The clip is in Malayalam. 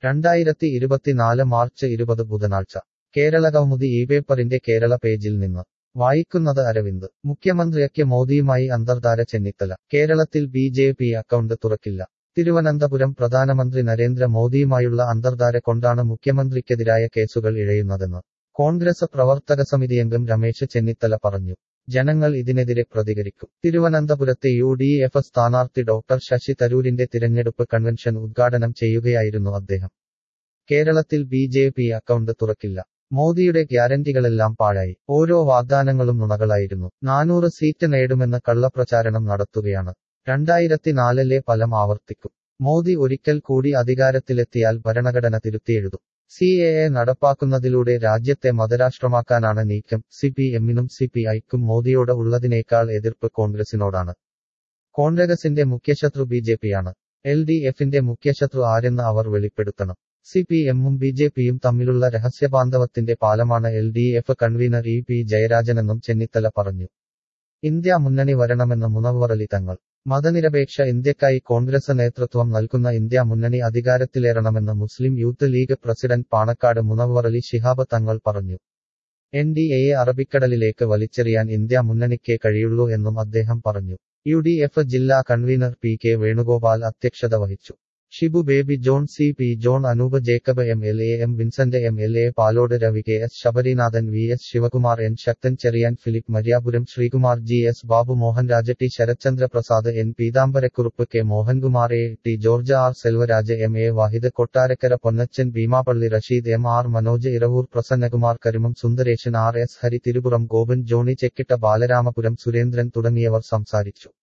രണ്ടായിരത്തി ഇരുപത്തിനാല് മാർച്ച് ഇരുപത് ബുധനാഴ്ച കേരള കൗമുദി ഈ പേപ്പറിന്റെ കേരള പേജിൽ നിന്ന് വായിക്കുന്നത് അരവിന്ദ് മുഖ്യമന്ത്രിയക്ക് മോദിയുമായി അന്തർധാര ചെന്നിത്തല കേരളത്തിൽ ബി ജെ പി അക്കൗണ്ട് തുറക്കില്ല തിരുവനന്തപുരം പ്രധാനമന്ത്രി നരേന്ദ്ര മോദിയുമായുള്ള അന്തർധാര കൊണ്ടാണ് മുഖ്യമന്ത്രിക്കെതിരായ കേസുകൾ ഇഴയുന്നതെന്ന് കോൺഗ്രസ് പ്രവർത്തക സമിതിയംഗം രമേശ് ചെന്നിത്തല പറഞ്ഞു ജനങ്ങൾ ഇതിനെതിരെ പ്രതികരിക്കും തിരുവനന്തപുരത്തെ യു ഡി എഫ് സ്ഥാനാർത്ഥി ഡോക്ടർ ശശി തരൂരിന്റെ തിരഞ്ഞെടുപ്പ് കൺവെൻഷൻ ഉദ്ഘാടനം ചെയ്യുകയായിരുന്നു അദ്ദേഹം കേരളത്തിൽ ബി ജെ പി അക്കൗണ്ട് തുറക്കില്ല മോദിയുടെ ഗ്യാരന്റികളെല്ലാം പാഴായി ഓരോ വാഗ്ദാനങ്ങളും നുണകളായിരുന്നു നാനൂറ് സീറ്റ് നേടുമെന്ന് കള്ളപ്രചാരണം നടത്തുകയാണ് രണ്ടായിരത്തിനാലിലെ ഫലം ആവർത്തിക്കും മോദി ഒരിക്കൽ കൂടി അധികാരത്തിലെത്തിയാൽ ഭരണഘടന തിരുത്തിയെഴുതും സി എ എ നടപ്പാക്കുന്നതിലൂടെ രാജ്യത്തെ മതരാഷ്ട്രമാക്കാനാണ് നീക്കം സി പി എമ്മിനും സി പി ഐക്കും മോദിയോട് ഉള്ളതിനേക്കാൾ എതിർപ്പ് കോൺഗ്രസിനോടാണ് കോൺഗ്രസിന്റെ മുഖ്യശത്രു ബി ജെ പിയാണ് എൽ ഡി എഫിന്റെ മുഖ്യശത്രു ആരെന്ന് അവർ വെളിപ്പെടുത്തണം സി പി എമ്മും ബി ജെ പിയും തമ്മിലുള്ള രഹസ്യബാന്ധവത്തിന്റെ പാലമാണ് L D F convener E P ജയരാജനെന്നും ചെന്നിത്തല പറഞ്ഞു ഇന്ത്യ മുന്നണി വരണമെന്ന് മുനവ്വറലി തങ്ങൾ മതനിരപേക്ഷ ഇന്ത്യക്കായി കോൺഗ്രസ് നേതൃത്വം നൽകുന്ന ഇന്ത്യ മുന്നണി അധികാരത്തിലേറണമെന്ന് മുസ്ലിം യൂത്ത് ലീഗ് പ്രസിഡന്റ് പാണക്കാട് മുനവ്വറലി ശിഹാബ് തങ്ങൾ പറഞ്ഞു എൻ ഡി എയെ അറബിക്കടലിലേക്ക് വലിച്ചെറിയാൻ ഇന്ത്യ മുന്നണിക്കേ കഴിയുള്ളൂ എന്നും അദ്ദേഹം പറഞ്ഞു യു ഡി എഫ് ജില്ലാ കൺവീനർ പി കെ വേണുഗോപാൽ അധ്യക്ഷത വഹിച്ചു Shibu Baby John C P John Anoop Jacob M L A M Vincent M L A Palode Ravi K S Sabarinathan V S Sivakumar N Sakthan Cheriyan Philip Mariyapuram Sreekumar G S Babu Mohan Raja T Sarathchandra Prasad N Peethambarakurup K Mohankumar A T George R Selvaraj M A Vahid Kottarakkara Ponnachan Beemapally Rasheed M R Manoj Iravoor Prasannakumar Karumam Sundaresan R S Hari Thiruppuram Gopan Johnny Chekkitta Balaramapuram Surendran തുടങ്ങിയവർ സംസാരിച്ചു